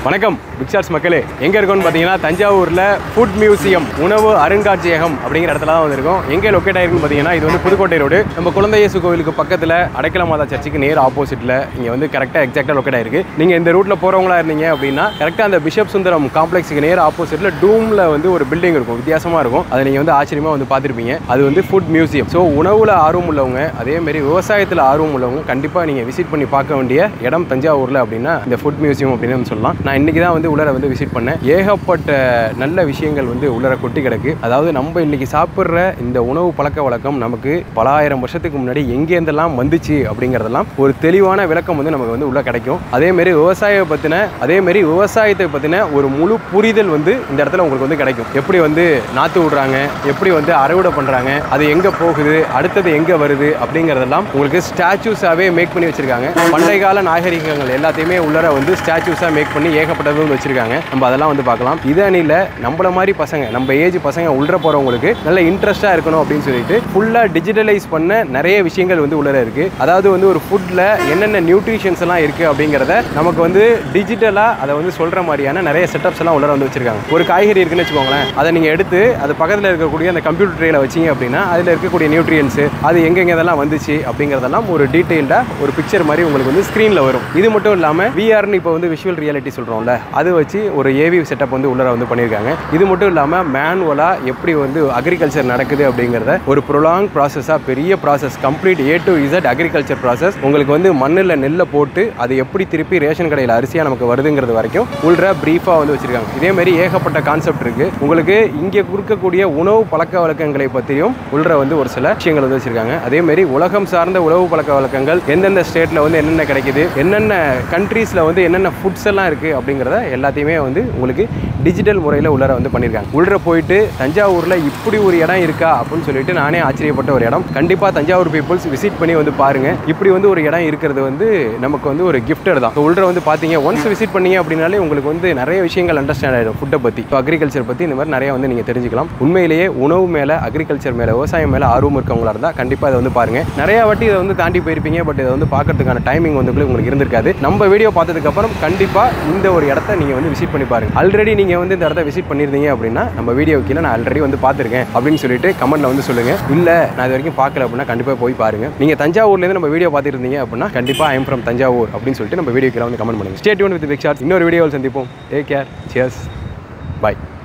வணக்கம் பிக்சார்ஸ் மக்களே எங்கே இருக்கோம்னு பார்த்தீங்கன்னா தஞ்சாவூரில் ஃபுட் மியூசியம் உணவு அருங்காட்சியகம் அப்படிங்கிற இடத்துல தான் வந்திருக்கோம் எங்கே லொக்கேட் ஆயிருக்குன்னு பார்த்தீங்கன்னா இது வந்து புதுக்கோட்டை ரோடு நம்ம குழந்தை இயேசு கோவிலுக்கு பக்கத்தில் அடைக்கல மாதா சர்ச்சுக்கு நேர் ஆப்போசிட்டில் இங்கே வந்து கரெக்டாக எக்ஸாக்டாக லொக்கேட் ஆயிருக்கு நீங்கள் இந்த ரூட்டில் போகிறவங்களா இருந்தீங்க அப்படின்னா கரெக்டாக அந்த பிஷப் சுந்தரம் காம்ப்ளெக்ஸுக்கு நேர் ஆப்போசிட்டில் டூமில் வந்து ஒரு பில்டிங் இருக்கும் வித்தியாசமாக இருக்கும் அதை நீங்கள் வந்து ஆச்சரியமாக வந்து பார்த்துருப்பீங்க அது வந்து ஃபுட் மியூசியம் ஸோ உணவில் ஆர்வம் உள்ளவங்க அதே மாதிரி விவசாயத்தில் ஆர்வம் உள்ளவங்க கண்டிப்பாக நீங்கள் விசிட் பண்ணி பார்க்க வேண்டிய இடம் தஞ்சாவூரில் அப்படின்னா இந்த ஃபுட் மியூசியம் அப்படின்னு நம்ம சொல்லலாம் நான் இன்னைக்கு தான் வந்து உள்ளர வந்து விசிட் பண்ணேன் ஏகப்பட்ட நல்ல விஷயங்கள் வந்து உள்ளர கொட்டி கிடக்கு அதாவது நம்ம இன்னைக்கு சாப்பிட்ற இந்த உணவு பழக்க வழக்கம் நமக்கு பல ஆயிரம் வருஷத்துக்கு முன்னாடி எங்கேருந்தெல்லாம் வந்துச்சு அப்படிங்கிறதெல்லாம் ஒரு தெளிவான விளக்கம் வந்து நமக்கு வந்து உள்ள கிடைக்கும் அதே மாதிரி விவசாயம் பற்றின அதே மாதிரி விவசாயத்தை பற்றின ஒரு முழு புரிதல் வந்து இந்த இடத்துல உங்களுக்கு வந்து கிடைக்கும் எப்படி வந்து நாற்று விடுறாங்க எப்படி வந்து அறுவடை பண்ணுறாங்க அது எங்கே போகுது அடுத்தது எங்கே வருது அப்படிங்கிறதெல்லாம் உங்களுக்கு ஸ்டாச்சூஸாகவே மேக் பண்ணி வச்சிருக்காங்க பண்டைய கால நாகரிகங்கள் எல்லாத்தையுமே உள்ளர வந்து ஸ்டாச்சூஸாக மேக் பண்ணி ஏகப்பட்டது வந்து வச்சிருக்காங்க நம்ம அதெல்லாம் வந்து பார்க்கலாம் இது அணியில் நம்மள மாதிரி பசங்க நம்ம ஏஜ் பசங்க உள்ள போகிறவங்களுக்கு நல்ல இன்ட்ரெஸ்ட்டாக இருக்கணும் அப்படின்னு சொல்லிட்டு ஃபுல்லாக டிஜிட்டலைஸ் பண்ண நிறைய விஷயங்கள் வந்து உள்ளர இருக்குது அதாவது வந்து ஒரு ஃபுட்டில் என்னென்ன நியூட்ரிஷன்ஸ் எல்லாம் இருக்குது அப்படிங்கிறத நமக்கு வந்து டிஜிட்டலாக அதை வந்து சொல்கிற மாதிரியான நிறைய செட்டப்ஸ் எல்லாம் உள்ளர வந்து வச்சிருக்காங்க ஒரு காய்கறி இருக்குன்னு வச்சுக்கோங்களேன் அதை நீங்கள் எடுத்து அது பக்கத்தில் இருக்கக்கூடிய அந்த கம்ப்யூட்டர் ட்ரேல வச்சீங்க அப்படின்னா அதில் இருக்கக்கூடிய நியூட்ரியன்ஸு அது எங்கெங்க இதெல்லாம் வந்துச்சு அப்படிங்கிறதெல்லாம் ஒரு டீட்டெயில்டாக ஒரு பிக்சர் மாதிரி உங்களுக்கு வந்து ஸ்க்ரீனில் வரும் இது மட்டும் இல்லாமல் விஆர்னு இப்போ வந்து விஷுவல் ரியாலிட்டி சொல்கிறோம்ல அது வச்சு ஒரு ஏவி செட்டப் வந்து உள்ளர வந்து பண்ணியிருக்காங்க இது மட்டும் இல்லாமல் மேனுவலாக எப்படி வந்து அக்ரிகல்ச்சர் நடக்குது அப்படிங்கிறத ஒரு ப்ரொலாங் ப்ராசஸாக பெரிய process complete A to Z agriculture process உங்களுக்கு வந்து மண்ணில் நெல்லை போட்டு அது எப்படி திருப்பி ரேஷன் கடையில் அரிசியாக நமக்கு வருதுங்கிறது வரைக்கும் உள்ள ப்ரீஃபாக வந்து வச்சிருக்காங்க இதே மாதிரி ஏகப்பட்ட கான்செப்ட் இருக்கு உங்களுக்கு இங்கே கொடுக்கக்கூடிய உணவு பழக்க வழக்கங்களை பற்றியும் உள்ள வந்து ஒரு சில விஷயங்கள் வந்து வச்சிருக்காங்க அதே மாதிரி உலகம் சார்ந்த உணவு பழக்க வழக்கங்கள் எந்தெந்த ஸ்டேட்டில் வந்து என்னென்ன கிடைக்குது என்னென்ன கண்ட்ரீஸில் வந்து என்னென்ன ஃபுட்ஸ் எல்லாம் இருக்குது அப்படிங்கிறத எல்லாத்தையுமே வந்து உங்களுக்கு டிஜிட்டல் முறையில் உள்ளர வந்து பண்ணியிருக்காங்க உள்ள போயிட்டு தஞ்சாவூரில் இப்படி ஒரு இடம் இருக்கா அப்படின்னு சொல்லிட்டு நானே ஆச்சரியப்பட்ட ஒரு இடம் கண்டிப்பாக தஞ்சாவூர் பீப்புள்ஸ் விசிட் பண்ணி வந்து பாருங்க இப்படி வந்து ஒரு இடம் இருக்கிறது வந்து நமக்கு வந்து ஒரு கிஃப்டட் தான் உள்ள வந்து பார்த்தீங்க ஒன்ஸ் விசிட் பண்ணீங்க அப்படின்னாலே உங்களுக்கு வந்து நிறைய விஷயங்கள் அண்டர்ஸ்டாண்ட் ஆகிடும் ஃபுட்டை பற்றி இப்போ அக்ரிகல்ச்சர் பற்றி இந்த மாதிரி நிறைய வந்து நீங்கள் தெரிஞ்சுக்கலாம் உண்மையிலேயே உணவு மேலே அக்ரிகல்ச்சர் மேலே விவசாயம் மேலே ஆர்வம் இருக்கவங்களா இருந்தால் கண்டிப்பாக இதை வந்து பாருங்க நிறைய வாட்டி இதை வந்து தாண்டி போயிருப்பீங்க பட் இதை வந்து பார்க்கறதுக்கான டைமிங் வந்து உங்களுக்கு இருந்திருக்காது நம்ம வீடியோ பார்த்ததுக்கப்புறம் கண்டிப்பாக இந்த ஒரு இடத்த நீங்கள் வந்து விசிட் பண்ணி பாருங்க ஆல்ரெடி நீங்கள் வந்து இந்த இடத்த விசிட் பண்ணியிருந்தீங்க அப்படின்னா நம்ம வீடியோ கீழே நான் ஆல்ரெடி வந்து பார்த்துருக்கேன் அப்படின்னு சொல்லிட்டு கமெண்ட்ல வந்து சொல்லுங்க இல்லை நான் இது வரைக்கும் பார்க்கல அப்படின்னா கண்டிப்பாக போய் பாருங்க நீங்கள் தஞ்சாவூர்லேருந்து நம்ம வீடியோ பார்த்துட்டு இருந்தீங்க அப்படின்னா கண்டிப்பாக ஐம் ஃப்ரம் தஞ்சாவூர் அப்படின்னு சொல்லிட்டு நம்ம வீடியோ கீழே வந்து கமெண்ட் பண்ணுங்க ஸ்டேட் ஒன் வித் பிக் ஷாட் இன்னொரு வீடியோவில் சந்திப்போம் டேக் கேர் சியர்ஸ் பாய்